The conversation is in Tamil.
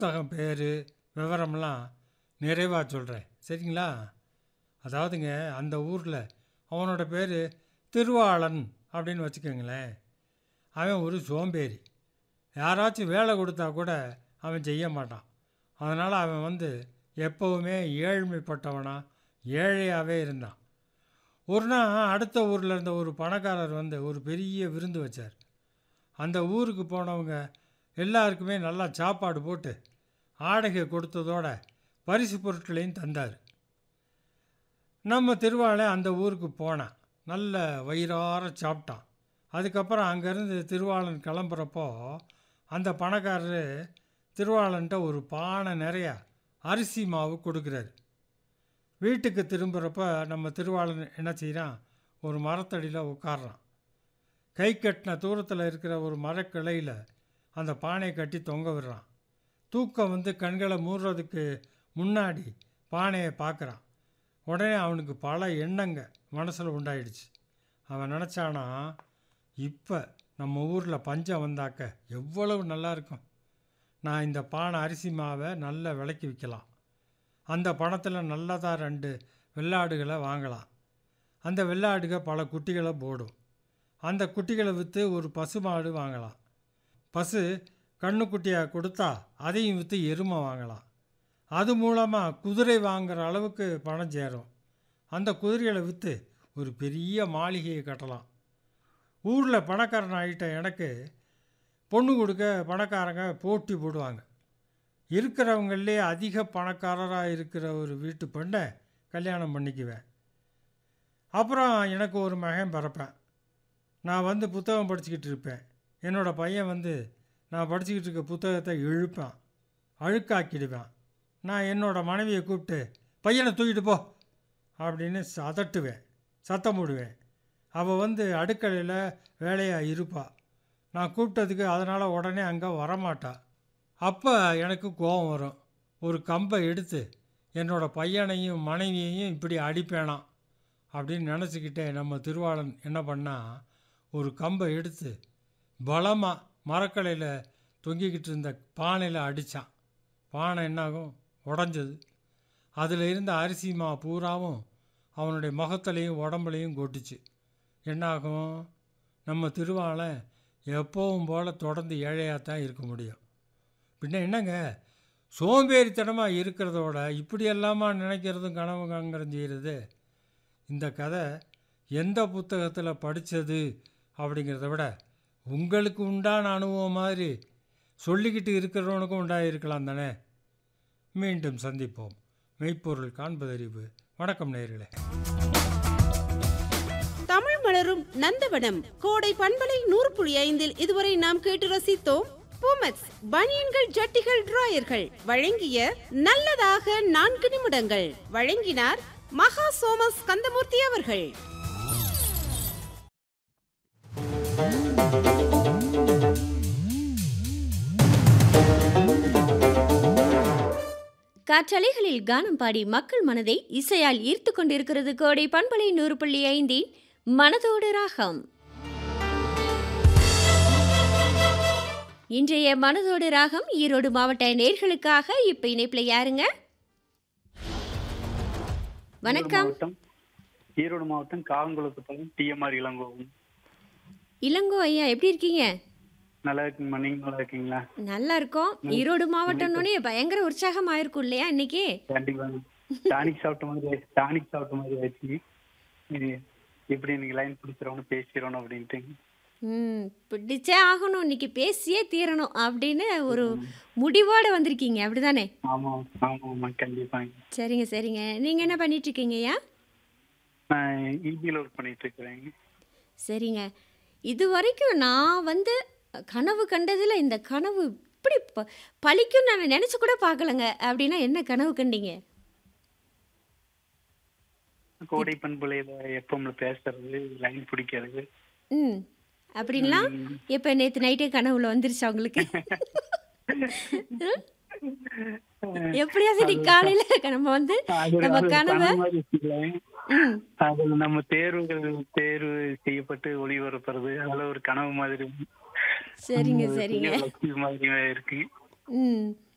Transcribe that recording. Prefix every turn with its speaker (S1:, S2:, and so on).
S1: புத்தகம் பேர் விவரம்லாம் நிறைவாக சொல்கிறேன் சரிங்களா அதாவதுங்க அந்த ஊரில் அவனோட பேர் திருவாளன் அப்படின்னு வச்சுக்கோங்களேன் அவன் ஒரு சோம்பேறி யாராச்சும் வேலை கொடுத்தா கூட அவன் செய்ய மாட்டான் அதனால் அவன் வந்து எப்போவுமே ஏழ்மைப்பட்டவனா ஏழையாகவே இருந்தான் ஒரு நாள் அடுத்த ஊரில் இருந்த ஒரு பணக்காரர் வந்து ஒரு பெரிய விருந்து வச்சார் அந்த ஊருக்கு போனவங்க எல்லாருக்குமே நல்லா சாப்பாடு போட்டு ஆடைகை கொடுத்ததோட பரிசு பொருட்களையும் தந்தார் நம்ம திருவாளை அந்த ஊருக்கு போனான் நல்ல வயிறார சாப்பிட்டான் அதுக்கப்புறம் அங்கேருந்து திருவாளன் கிளம்புறப்போ அந்த பணக்காரரு திருவாளன்ட்ட ஒரு பானை நிறைய அரிசி மாவு கொடுக்குறாரு வீட்டுக்கு திரும்புகிறப்ப நம்ம திருவாளன் என்ன செய்கிறான் ஒரு மரத்தடியில் உட்கார்றான் கை கட்டின தூரத்தில் இருக்கிற ஒரு மரக்கிளையில் அந்த பானையை கட்டி தொங்க விடுறான் தூக்கம் வந்து கண்களை மூடுறதுக்கு முன்னாடி பானையை பார்க்குறான் உடனே அவனுக்கு பல எண்ணங்க மனசில் உண்டாயிடுச்சு அவன் நினச்சானா இப்போ நம்ம ஊரில் பஞ்சம் வந்தாக்க எவ்வளவு நல்லா இருக்கும் நான் இந்த பானை அரிசி மாவை நல்ல விலைக்கு விற்கலாம் அந்த பணத்தில் நல்லதாக ரெண்டு வெள்ளாடுகளை வாங்கலாம் அந்த வெள்ளாடுக பல குட்டிகளை போடும் அந்த குட்டிகளை விற்று ஒரு பசு மாடு வாங்கலாம் பசு கண்ணுக்குட்டியாக கொடுத்தா அதையும் விற்று எருமை வாங்கலாம் அது மூலமாக குதிரை வாங்குற அளவுக்கு பணம் சேரும் அந்த குதிரைகளை விற்று ஒரு பெரிய மாளிகையை கட்டலாம் ஊரில் பணக்காரன் ஆகிட்ட எனக்கு பொண்ணு கொடுக்க பணக்காரங்க போட்டி போடுவாங்க இருக்கிறவங்களே அதிக பணக்காரராக இருக்கிற ஒரு வீட்டு பெண்ணை கல்யாணம் பண்ணிக்குவேன் அப்புறம் எனக்கு ஒரு மகன் பிறப்பேன் நான் வந்து புத்தகம் படிச்சுக்கிட்டு இருப்பேன் என்னோடய பையன் வந்து நான் படிச்சுக்கிட்டு இருக்க புத்தகத்தை இழுப்பேன் அழுக்காக்கிடுவேன் நான் என்னோடய மனைவியை கூப்பிட்டு பையனை தூக்கிட்டு போ அப்படின்னு சதட்டுவேன் சத்தம் போடுவேன் அவள் வந்து அடுக்கலையில் வேலையாக இருப்பாள் நான் கூப்பிட்டதுக்கு அதனால் உடனே அங்கே வரமாட்டா அப்போ எனக்கு கோபம் வரும் ஒரு கம்பை எடுத்து என்னோடய பையனையும் மனைவியையும் இப்படி அடிப்பேனாம் அப்படின்னு நினச்சிக்கிட்டே நம்ம திருவாளன் என்ன பண்ணா ஒரு கம்பை எடுத்து பலமாக மரக்கலையில் தொங்கிக்கிட்டு இருந்த பானையில் அடித்தான் பானை என்னாகும் உடஞ்சது அதில் இருந்த அரிசி மா பூராவும் அவனுடைய முகத்துலையும் உடம்புலையும் கொட்டுச்சு என்னாகும் நம்ம திருவாளன் எப்போவும் போல் தொடர்ந்து ஏழையாக தான் இருக்க முடியும் பின்ன என்னங்க சோம்பேறித்தனமாக இருக்கிறதோட இப்படி எல்லாமா நினைக்கிறதும் கனவு காங்கிறது செய்கிறது இந்த கதை எந்த புத்தகத்தில் படித்தது அப்படிங்கிறத விட உங்களுக்கு உண்டான அனுபவம் மாதிரி சொல்லிக்கிட்டு இருக்கிறவனுக்கும் உண்டாயிருக்கலாம் தானே மீண்டும் சந்திப்போம் மெய்ப்பொருள் காண்பதறிவு வணக்கம் நேயர்களே
S2: தமிழ் மலரும் நந்தவனம் கோடை பண்பலை நூறு புள்ளி ஐந்தில் இதுவரை நாம் கேட்டு ரசித்தோம் பூமெக்ஸ் பனியன்கள் ஜட்டிகள் டிராயர்கள் வழங்கிய நல்லதாக நான்கு நிமிடங்கள் வழங்கினார் மகா சோமஸ் கந்தமூர்த்தி அவர்கள்
S3: காற்றலைகளில் கானம் பாடி மக்கள் மனதை இசையால் ஈர்த்து கொண்டிருக்கிறது கோடை பண்பலை நூறு புள்ளி ஐந்தின் மனதோடு ராகம் இன்றைய மனதோடு ராகம் ஈரோடு மாவட்ட நேர்களுக்காக இப்ப இணைப்புல யாருங்க வணக்கம்
S4: மாவட்டம் ஈரோடு மாவட்டம் காவங்குளத்து பக்கம் டிஎம்ஆர் இளங்கோவன்
S3: இளங்கோ ஐயா எப்படி இருக்கீங்க
S4: நல்லா இருக்குங்கம்மா நீங்க நல்லா இருக்கீங்களா
S3: நல்லா இருக்கோம் ஈரோடு மாவட்டம்னோடனே பயங்கர உற்சாகம் ஆயிருக்கும் இல்லையா இன்னைக்கு
S4: கண்டிப்பா டானிக் சாப்பிட்ட மாதிரி டானிக் சாப்பிட்ட மாதிரி ஆயிடுச்சு இது எப்படி இன்னைக்கு லைன் பிடிச்சிடணும் பேசிடணும் அப்படின்ட்டு
S3: ம் பிடிச்சே ஆகணும் இன்னைக்கு பேசியே தீரணும் அப்படின்னு ஒரு முடிவோட வந்திருக்கீங்க அப்படிதானே
S4: ஆமா ஆமா ஆமா கண்டிப்பாங்க
S3: சரிங்க சரிங்க நீங்க என்ன பண்ணிட்டு இருக்கீங்கய்யா
S4: நான் இபியில் ஒர்க் பண்ணிட்டு இருக்கிறேங்க
S3: சரிங்க இது வரைக்கும் நான் வந்து கனவு கண்டதுல இந்த கனவு இப்படி ப பழிக்கும் நான் நினைச்சு கூட பார்க்கலங்க அப்படின்னா என்ன கனவு கண்டீங்க
S4: கோடை பண்புலையில எப்பவும் பேசுறது லைன் பிடிக்கிறது
S3: ம் அப்படின்லாம் இப்போ நேற்று நைட்டே கனவுல வந்துருச்சா உங்களுக்கு எப்படியா சரி காலையில நம்ம வந்து
S4: அது
S3: நம்ம
S4: அது
S3: கனவை
S4: கனவு மாதிரி வச்சுக்கலேன்.
S3: ம்
S4: அதுல நம்ம தேர்வுகள் தேர்வு செய்யப்பட்டு ஒளிபரப்புறது அதுல ஒரு கனவு மாதிரி
S3: சரிங்க
S4: ஒரு
S3: சரிங்க
S4: பெரிய லட்சியம் மாதிரி இருக்கு
S3: ம்